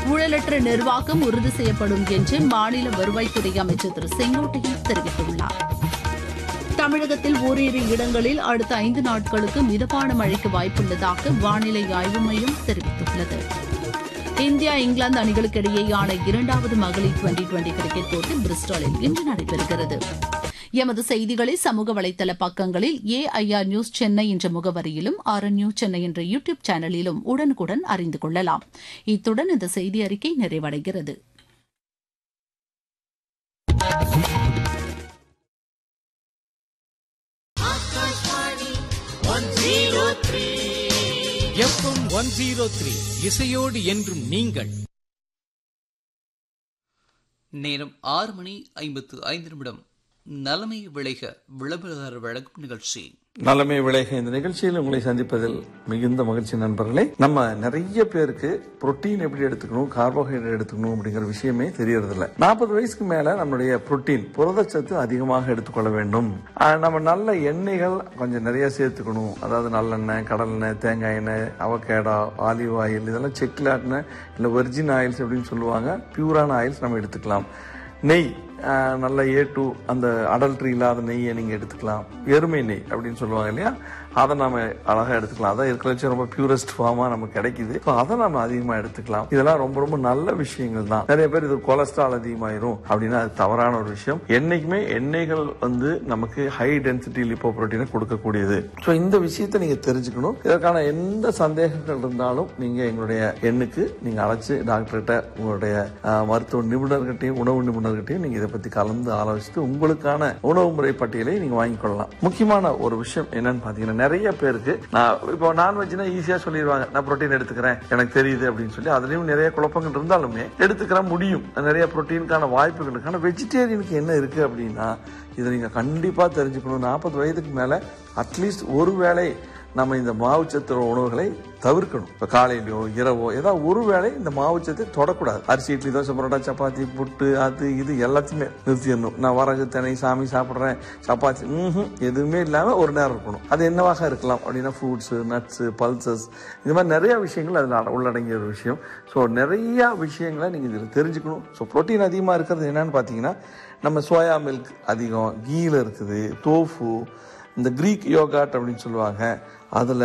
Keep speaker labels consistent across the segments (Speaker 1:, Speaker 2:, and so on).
Speaker 1: ஊழலற்ற நிர்வாகம் உறுதி செய்யப்படும் என்று மாநில வருவாய்த்துறை அமைச்சர் திரு செங்கோட்டையன் தெரிவித்துள்ளார் தமிழகத்தில் ஓரிரு இடங்களில் அடுத்த ஐந்து நாட்களுக்கு மிதமான மழைக்கு வாய்ப்புள்ளதாக வானிலை ஆய்வு மையம் தெரிவித்துள்ளது இந்தியா இங்கிலாந்து அணிகளுக்கு இடையேயான இரண்டாவது மகளிர் டுவெண்டி டுவெண்டி கிரிக்கெட் போட்டி பிரிஸ்டாலில் இன்று நடைபெறுகிறது எமது செய்திகளை சமூக வலைதள பக்கங்களில் ஏஐஆர் நியூஸ் சென்னை என்ற முகவரியிலும் ஆர் நியூஸ் சென்னை என்ற யூடியூப் சேனலிலும் உடனுக்குடன் அறிந்து கொள்ளலாம் இத்துடன் இந்த செய்தி அறிக்கை நிறைவடைகிறது
Speaker 2: எஃப்எம் ஒன் ஜீரோ த்ரீ இசையோடு என்றும் நீங்கள்
Speaker 3: நேரம் ஆறு மணி ஐம்பத்து ஐந்து நிமிடம் நலமை விளைக விளம்பரதாரர் வழங்கும் நிகழ்ச்சி
Speaker 4: நலமே விளைக இந்த நிகழ்ச்சியில் உங்களை சந்திப்பதில் மிகுந்த மகிழ்ச்சி நண்பர்களே நம்ம நிறைய பேருக்கு புரோட்டீன் எப்படி எடுத்துக்கணும் கார்போஹைட்ரேட் எடுத்துக்கணும் அப்படிங்கிற விஷயமே தெரியறதில்ல நாற்பது வயசுக்கு மேல நம்மளுடைய புரோட்டீன் புரதச்சத்து அதிகமாக எடுத்துக்கொள்ள வேண்டும் ஆஹ் நம்ம நல்ல எண்ணெய்கள் கொஞ்சம் நிறைய சேர்த்துக்கணும் அதாவது நல்லெண்ணெய் கடலெண்ணெய் தேங்காய் எண்ணெய் அவகேடா ஆலிவ் ஆயில் இதெல்லாம் செக்கில் ஆட்டின இல்லை வெர்ஜின் ஆயில்ஸ் அப்படின்னு சொல்லுவாங்க பியூரான ஆயில்ஸ் நம்ம எடுத்துக்கலாம் நெய் ஆஹ் நல்ல ஏ டூ அந்த அடல்ட்ரி இல்லாத நெய்யை நீங்கள் எடுத்துக்கலாம் எருமை நெய் அப்படின்னு சொல்லுவாங்க இல்லையா அதை நாம அழகாக எடுத்துக்கலாம் அதான் இருக்கிறச்சு ரொம்ப பியூரஸ்ட் ஃபார்மாக நமக்கு கிடைக்குது ஸோ அதை நம்ம அதிகமாக எடுத்துக்கலாம் இதெல்லாம் ரொம்ப ரொம்ப நல்ல விஷயங்கள் தான் நிறைய பேர் இது கொலஸ்ட்ரால் அதிகமாயிரும் அப்படின்னா அது தவறான ஒரு விஷயம் என்னைக்குமே எண்ணெய்கள் வந்து நமக்கு ஹை டென்சிட்டி லிப்போ புரோட்டீனை கொடுக்கக்கூடியது ஸோ இந்த விஷயத்தை நீங்கள் தெரிஞ்சுக்கணும் இதற்கான எந்த சந்தேகங்கள் இருந்தாலும் நீங்கள் எங்களுடைய எண்ணுக்கு நீங்கள் அழைச்சு டாக்டர்கிட்ட உங்களுடைய ஆஹ், மருத்துவ நிபுணர்கிட்டையும் உணவு நிபுணர்கிட்டையும் நீங்கள் இதை பற்றி கலந்து ஆலோசித்து உங்களுக்கான உணவு முறை பட்டியலை நீங்கள் வாங்கிக் கொள்ளலாம் முக்கியமான ஒரு விஷயம் என்னன்னு பார்த்தீங்கன்னா நிறைய பேருக்கு நான் இப்போ நான்வெஜ்னா ஈஸியாக சொல்லிடுவாங்க நான் புரோட்டீன் எடுத்துக்கிறேன் எனக்கு தெரியுது அப்படின்னு சொல்லி அதுலயும் நிறைய குழப்பங்கள் இருந்தாலுமே எடுத்துக்கிற முடியும் நிறைய புரோட்டீனுக்கான வாய்ப்புகள் இருக்கு ஆனால் வெஜிடேரியனுக்கு என்ன இருக்கு அப்படின்னா இதை நீங்க கண்டிப்பா தெரிஞ்சுக்கணும் நாற்பது வயதுக்கு மேல அட்லீஸ்ட் ஒரு வேளை நம்ம இந்த மாவுச்சத்து உணவுகளை தவிர்க்கணும் இப்போ காலையிலயோ இரவோ ஏதாவது ஒரு வேளை இந்த மாவுச்சத்தை தொடக்கூடாது அரிசி இட்லி தோசை பரோட்டா சப்பாத்தி புட்டு அது இது எல்லாத்தையுமே நிறுத்திடணும் நான் வரகு தினை சாமி சாப்பிட்றேன் சப்பாத்தி ம்ஹும் எதுவுமே இல்லாமல் ஒரு நேரம் இருக்கணும் அது என்னவாக இருக்கலாம் அப்படின்னா ஃப்ரூட்ஸு நட்ஸு பல்சஸ் இது மாதிரி நிறைய விஷயங்கள் அதில் உள்ளடங்கிய ஒரு விஷயம் ஸோ நிறைய விஷயங்களை நீங்கள் இதில் தெரிஞ்சுக்கணும் ஸோ புரோட்டீன் அதிகமாக இருக்கிறது என்னன்னு பார்த்தீங்கன்னா நம்ம சோயா மில்க் அதிகம் கீல இருக்குது தோஃபு இந்த க்ரீக் யோகாட் அப்படின்னு சொல்லுவாங்க அதில்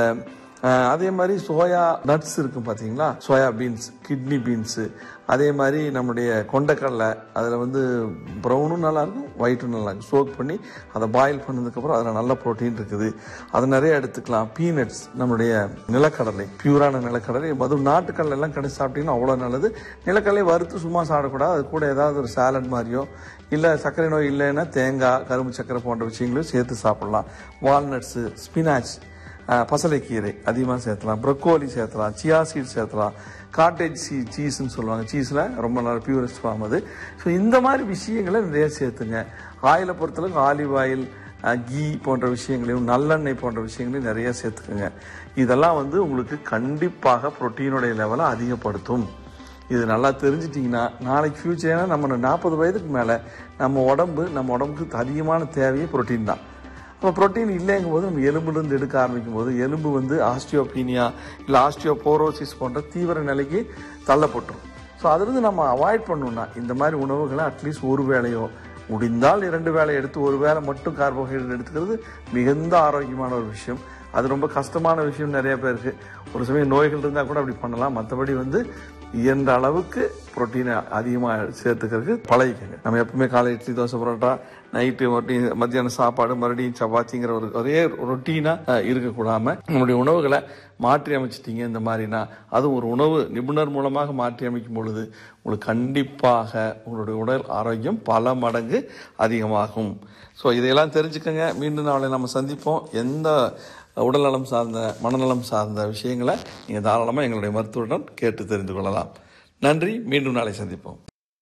Speaker 4: அதே மாதிரி சோயா நட்ஸ் இருக்கும் பார்த்தீங்களா சோயா பீன்ஸ் கிட்னி பீன்ஸு அதே மாதிரி நம்முடைய கொண்டக்கடலை அதில் வந்து ப்ரௌனும் நல்லா இருக்கும் ஒயிட்டும் நல்லா இருக்கும் சோக் பண்ணி அதை பாயில் பண்ணதுக்கப்புறம் அதில் நல்ல ப்ரோட்டீன் இருக்குது அதை நிறைய எடுத்துக்கலாம் பீனட்ஸ் நம்முடைய நிலக்கடலை பியூரான நிலக்கடலை அதுவும் நாட்டுக்கடலை எல்லாம் கிடைச்சி சாப்பிட்டீங்கன்னா அவ்வளோ நல்லது நிலக்கடலை வறுத்து சும்மா சாப்பிடக்கூடாது அது கூட ஏதாவது ஒரு சாலட் மாதிரியோ இல்லை சர்க்கரை நோய் இல்லைன்னா தேங்காய் கரும்பு சர்க்கரை போன்ற விஷயங்களையும் சேர்த்து சாப்பிடலாம் வால்நட்ஸு ஸ்பினாச் அஹ், பசலைக்கீரை அதிகமாக சேர்த்தலாம் ப்ரொக்கோலி சேர்த்தலாம் சியா சீட் சேர்த்தலாம் காட்டேஜ் சீ சீஸ்ன்னு சொல்லுவாங்க சீஸில் ரொம்ப நல்ல பியூரஸ்ட் ஃபார்ம் அது ஸோ இந்த மாதிரி விஷயங்களை நிறைய சேர்த்துங்க ஆயிலை பொறுத்தளவுக்கு ஆலிவ் ஆயில் கீ போன்ற விஷயங்களையும் நல்லெண்ணெய் போன்ற விஷயங்களையும் நிறைய சேர்த்துக்குங்க இதெல்லாம் வந்து உங்களுக்கு கண்டிப்பாக புரோட்டீனுடைய லெவலை அதிகப்படுத்தும் இது நல்லா தெரிஞ்சிட்டிங்கன்னா நாளைக்கு ஃபியூச்சர்னா நம்ம நாற்பது வயதுக்கு மேலே நம்ம உடம்பு நம்ம உடம்புக்கு அதிகமான தேவையே புரோட்டீன் தான் அப்போ புரோட்டீன் இல்லைங்கும் போது நம்ம எலும்புலேருந்து எடுக்க ஆரம்பிக்கும் போது எலும்பு வந்து ஆஸ்டியோபீனியா இல்லை ஆஸ்டியோபோரோசிஸ் போன்ற தீவிர நிலைக்கு தள்ளப்பட்டுரும் ஸோ அதிலிருந்து நம்ம அவாய்ட் பண்ணணும்னா இந்த மாதிரி உணவுகளை அட்லீஸ்ட் ஒரு வேளையோ முடிந்தால் இரண்டு வேளை எடுத்து ஒரு வேளை மட்டும் கார்போஹைட்ரேட் எடுத்துக்கிறது மிகுந்த ஆரோக்கியமான ஒரு விஷயம் அது ரொம்ப கஷ்டமான விஷயம் நிறைய பேருக்கு ஒரு சமயம் நோய்கள் இருந்தால் கூட அப்படி பண்ணலாம் மற்றபடி வந்து இயன்ற அளவுக்கு புரோட்டீனை அதிகமாக சேர்த்துக்கிறதுக்கு பழகிக்கங்க நம்ம எப்பவுமே காலை இட்லி தோசை பரோட்டா நைட்டு மறுபடியும் மத்தியானம் சாப்பாடு மறுபடியும் சப்பாத்திங்கிற ஒரு ஒரே ரொட்டீனாக இருக்கக்கூடாம நம்மளுடைய உணவுகளை மாற்றி அமைச்சிட்டீங்க இந்த மாதிரினா அதுவும் ஒரு உணவு நிபுணர் மூலமாக மாற்றி அமைக்கும் பொழுது உங்களுக்கு கண்டிப்பாக உங்களுடைய உடல் ஆரோக்கியம் பல மடங்கு அதிகமாகும் ஸோ இதையெல்லாம் தெரிஞ்சுக்கங்க மீண்டும் நாளை நம்ம சந்திப்போம் எந்த உடல்நலம் சார்ந்த மனநலம் சார்ந்த விஷயங்களை நீங்கள் தாராளமாக எங்களுடைய மருத்துவருடன் கேட்டு தெரிந்து கொள்ளலாம் நன்றி மீண்டும் நாளை சந்திப்போம்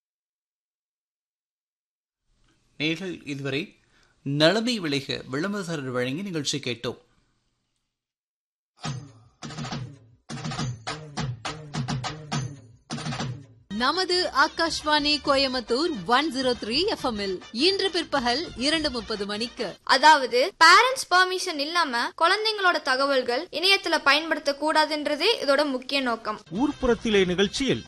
Speaker 3: நேர்கள் இதுவரை நலமை விளைக விளம்பரதாரர் வழங்கி நிகழ்ச்சி கேட்டோம்
Speaker 5: நமது Akashvani Coimbatore one zero three எஃப்எம்எல் இன்று பிற்பகல் இரண்டு முப்பது மணிக்கு
Speaker 6: அதாவது பேரண்ட்ஸ் பெர்மிஷன் இல்லாம குழந்தைங்களோட தகவல்கள் இணையத்துல பயன்படுத்த கூடாதுன்றதே இதோட முக்கிய நோக்கம்
Speaker 2: ஊர்ப்புறத்திலே நிகழ்ச்சியில்